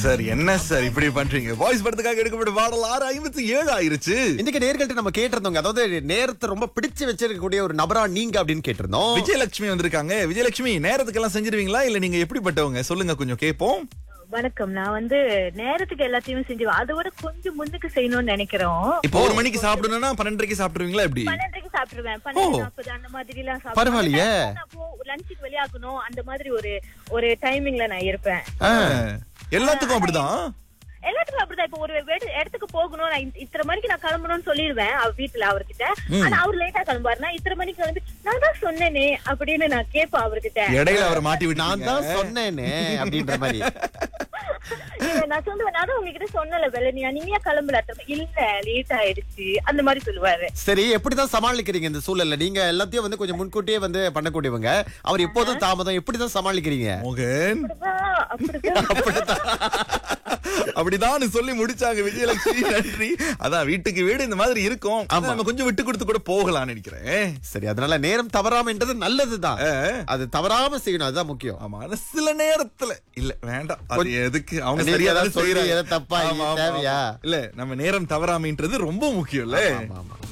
Sir என்ன sir இப்படி பண்றீங்க வாய்ஸ் படத்துக்காக எடுக்கப்பட்ட பாடல் ஆறு ஐம்பத்தி ஏழு ஆயிருச்சு இன்னைக்கு நேர்கள்ட்ட நம்ம கேட்டிருந்தோங்க அதாவது நேரத்தை ரொம்ப பிடிச்சு வச்சிருக்கக்கூடிய ஒரு நபரா நீங்க அப்படின்னு கேட்டிருந்தோம் விஜயலட்சுமி வந்திருக்காங்க விஜயலட்சுமி நேரத்துக்கெல்லாம் செஞ்சிருவீங்களா இல்ல நீங்க எப்படிப்பட்டவங்க சொல்லுங்க கொஞ்சம் கேப்போம் வணக்கம் நான் வந்து நேரத்துக்கு எல்லாத்தையும் செஞ்சுவேன் அதை விட கொஞ்சம் முன்னுக்கு செய்யணும்னு நினைக்கிறோம் இப்போ ஒரு மணிக்கு சாப்பிடணும்னா பன்னெண்டரைக்கு சாப்பிட்டுருவீங்களா எப்படி பன்னெண்டரைக்கு சாப்பிட்டுருவேன் பன்னெண்டு நாற்பது அந்த மாதிரி எல்லாம் பரவாயில்லையே. லஞ்சுக்கு வெளியாகணும் அந்த மாதிரி ஒரு ஒரு டைமிங்ல நான் இருப்பேன் ஆ. எல்லாத்துக்கும் அப்படிதான் எல்லாத்துக்கும் அப்படிதான் இப்போ ஒரு வெடு- இடத்துக்கு போகணும் நான் இந்த- இத்தனை மணிக்கு நான் கிளம்பணும்னு சொல்லிடுவேன் அவர் வீட்டுல அவர்கிட்ட ஆனா அவர் லேட்டா கிளம்புவாரு நான் இத்தனை மணிக்கு கிளம்பி நான் தான் சொன்னேனே அப்படின்னு நான் கேட்பேன் அவர்கிட்ட இடையில அவரை மாட்டி விட்டு நான் தான் சொன்னேனே அப்படின்ற மாதிரி இல்ல, நான் சொல்லுவேன் நான் தான் உங்ககிட்ட சொன்னல வெள்ளனியா நீங்க ஏன் கிளம்பல அத்தை? இல்ல லேட் ஆயிடுச்சு அந்த மாதிரி சொல்லுவாரு சரி எப்படிதான் சமாளிக்கிறீங்க இந்த சூழல்ல நீங்க எல்லாத்தையும் வந்து கொஞ்சம் முன்கூட்டியே வந்து பண்ணக்கூடியவங்க அவர் எப்போதும் தாமதம் எப்படிதான் சமாளிக்கிறீங்க மோகன் அப்படிதான் அப்படிதான் அப்படிதான் சொல்லி முடிச்சாங்க விஜயலட்சுமி நன்றி அதான் வீட்டுக்கு வீடு இந்த மாதிரி இருக்கும் ஆனா நம்ம கொஞ்சம் விட்டு கொடுத்து கூட போகலாம்னு நினைக்கிறேன் சரி அதனால நேரம் தவறாமன்றது நல்லதுதான் ஆ. அது தவறாம செய்யணும் அதுதான் முக்கியம் ஆமா ஆனா சில நேரத்துல இல்ல வேண்டாம் அது எதுக்கு அவங்க நீங்க சரியா ஏதாவது தானே சொல்லி செய்யறாங்க. எதாவது தப்பா ஆமா, ஆமா, தேவையா? ஆமா. இல்ல நம்ம நேரம் தவறாமைன்றது ரொம்ப முக்கியம் இல்ல ஆமா, ஆமா.